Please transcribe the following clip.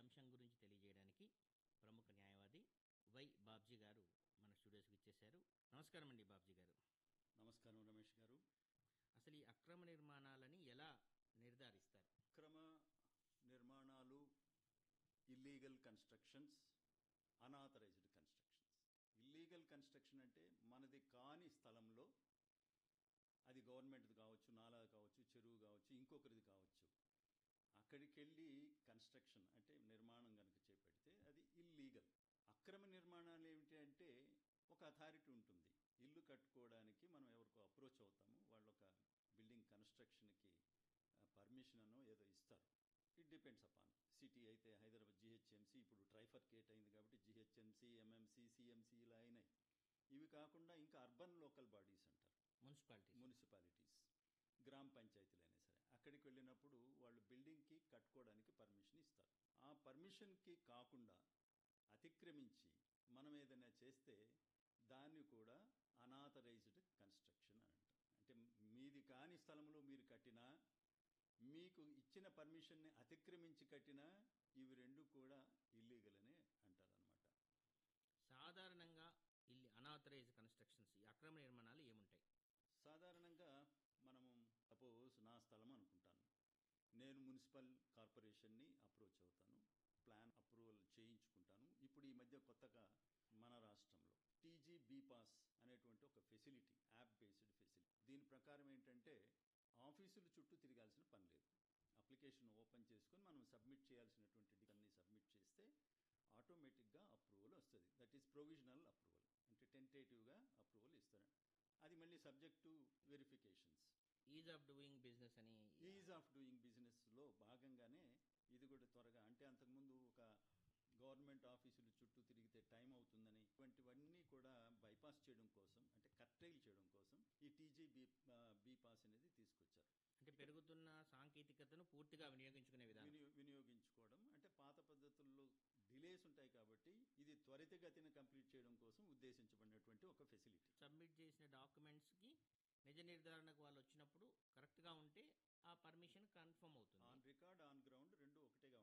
అంశం గురించి తెలియజేయడానికి ప్రముఖ న్యాయవాది వై బాబ్జీ గారు మన స్టూడియోస్కి ఇచ్చేశారు నమస్కారం అండి బాబ్జీ గారు నమస్కారం రమేష్ గారు అసలు ఈ అక్రమ నిర్మాణాలని ఎలా నిర్ధారిస్తారు అక్రమ నిర్మాణాలు illegal constructions unauthorized constructions illegal construction అంటే మనది కాని స్థలంలో అది గవర్నమెంట్ది కావచ్చు నాలా కావచ్చు చెరువు కావచ్చు ఇంకొకరిది కావచ్చు అక్కడికి వెళ్ళి కన్స్ట్రక్షన్ అంటే నిర్మాణం కనుక చేపడితే అది ఇల్లీగల్ అక్రమ నిర్మాణాలు ఏమిటి అంటే ఒక అథారిటీ ఉంటుంది ఇల్లు కట్టుకోవడానికి మనం ఎవరికో అప్రోచ్ అవుతాము వాళ్ళు ఒక బిల్డింగ్ కన్స్ట్రక్షన్కి పర్మిషన్ అనో ఏదో ఇస్తారు ఇట్ డిపెండ్స్ అపాన్ సిటీ అయితే హైదరాబాద్ జిహెచ్ఎంసీ ఇప్పుడు ట్రైఫర్కేట్ అయింది కాబట్టి జిహెచ్ఎంసీ ఎంఎంసీ సిఎంసీ ఇలా అయినాయి ఇవి కాకుండా ఇంకా అర్బన్ లోకల్ బాడీస్ అంటారు మున్సిపాలిటీ మున్సిపాలిటీస్ గ్రామ పంచాయతీలు అయినా సరే అక్కడికి వెళ్ళినప్పుడు వాళ్ళు బిల్డింగ్కి కట్టుకోవడానికి పర్మిషన్ ఇస్తారు ఆ పర్మిషన్కి కాకుండా అతిక్రమించి మనం ఏదైనా చేస్తే దాన్ని కూడా అనాథరైజ్డ్ కన్స్ట్రక్షన్ అని అంటారు అంటే మీది కాని స్థలంలో మీరు కట్టినా మీకు ఇచ్చిన పర్మిషన్ని అతిక్రమించి కట్టినా ఇవి రెండు కూడా ఇల్లీగల్ అని అంటారు అనమాట సాధారణంగా ఇల్లు అనాథరైజ్ కన్స్ట్రక్షన్స్ ఈ అక్రమ నిర్మాణాలు ఏముంటాయి సాధారణంగా మనము సపోజ్ నా స్థలం అనుకుంటాను నేను మున్సిపల్ కార్పొరేషన్ని అప్రోచ్ అవుతాను ప్లాన్ అప్రూవల్ చేయించుకుంటాను ఇప్పుడు ఈ మధ్య కొత్తగా మన రాష్ట్రంలో టీజీ బీపాస్ అనేటువంటి ఒక ఫెసిలిటీ యాప్ బేస్డ్ ఫెసిలిటీ దీని ప్రకారం ఏంటంటే ఆఫీసుల చుట్టూ తిరగాల్సిన పని లేదు అప్లికేషన్ ఓపెన్ చేసుకొని మనం సబ్మిట్ చేయాల్సినటువంటి అన్ని సబ్మిట్ చేస్తే ఆటోమేటిక్గా అప్రూవల్ వస్తుంది దట్ ఈస్ ప్రొవిజనల్ అప్రూవల్ అంటే టెంటేటివ్గా అప్రూవల్ ఇస్తారు అది మళ్ళీ subject to verifications ease of doing business అని ఈజ్ ఆఫ్ డూయింగ్ బిజినెస్లో భాగంగానే ఇది కూడా త్వరగా అంటే అంతకుముందు ఒక గవర్నమెంట్ ఆఫీసులు చుట్టూ తిరిగితే టైం అవుతుందని ఇటువంటివన్నీ కూడా బైపాస్ చేయడం కోసం అంటే కట్టైల్ చేయడం కోసం ఈ టీజీ బీ బీ పాస్ అనేది తీసుకొచ్చారు అంటే పెరుగుతున్న సాంకేతికతను పూర్తిగా వినియోగించుకునే విధానం వినియో- వినియోగించుకోవడం అంటే పాత పద్ధతుల్లో డిలేస్ ఉంటాయి కాబట్టి ఇది త్వరితగతిన కంప్లీట్ చేయడం కోసం ఉద్దేశించబడినటువంటి ఒక ఫెసిలిటీ సబ్మిట్ చేసిన డాక్యుమెంట్స్ కి నిజ నిర్ధారణకు వాళ్ళు వచ్చినప్పుడు కరెక్ట్ గా ఉంటే ఆ పర్మిషన్ కన్ఫర్మ్ అవుతుంది ఆన్ రికార్డ్ ఆన్ గ్రౌండ్